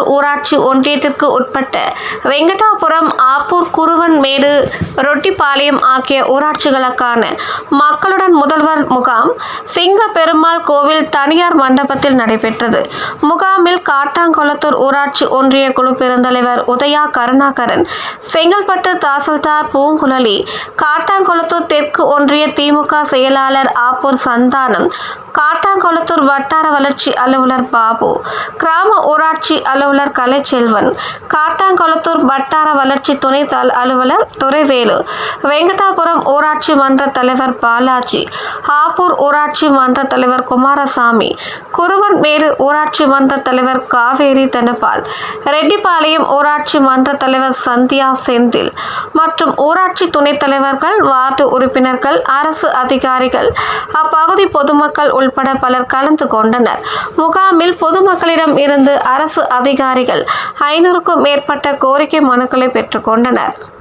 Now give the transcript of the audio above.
ஊராட்சி ஒன்றியத்திற்கு உட்பட்ட வெங்கடாபுரம் ஆப்பூர் குருவன்மேடு ரொட்டிப்பாளையம் ஆகிய ஊராட்சிகளுக்கான மக்களுடன் முதல்வர் முகாம் சிங்க பெருமாள் கோவில் தனியார் மண்டபத்தில் நடைபெற்றது முகாமில் காட்டாங்குளத்தூர் ஊராட்சி ஒன்றிய குழு பெருந்தலைவர் உதயா கருணாகரன் செங்கல்பட்டு தாசில்தார் பூங்குழலி காட்டாங்குளத்தூர் தெற்கு ஒன்றிய திமுக செயலாளர் ஆப்பூர் சந்தானம் காட்டாங்குளத்தூர் வட்டார வளர்ச்சி அலுவலர் பாபு கிராம ஊராட்சி அலுவலர் கலைச்செல்வன் காட்டாங்குளத்தூர் வட்டார வளர்ச்சி துணை தல் அலுவலர் துரைவேலு வெங்கடாபுரம் ஊராட்சி மன்ற தலைவர் பாலாஜி ஆப்பூர் ஊராட்சி மன்ற தலைவர் குமாரசாமி குருவன்மேடு ஊராட்சி மன்ற தலைவர் காவேரி தனபால் ரெட்டிப்பாளையம் ஊராட்சி மன்ற தலைவர் சந்தியா செந்தில் மற்றும் ஊராட்சி துணைத் தலைவர்கள் வார்டு உறுப்பினர்கள் அரசு அதிகாரிகள் அப்பகுதி பொதுமக்கள் உள்பட பலர் கலந்து கொண்டனர் முகாமில் பொதுமக்களிடம் இருந்து அரசு அதிகாரிகள் ஐநூறுக்கும் மேற்பட்ட கோரிக்கை மனுக்களை பெற்றுக்கொண்டனர்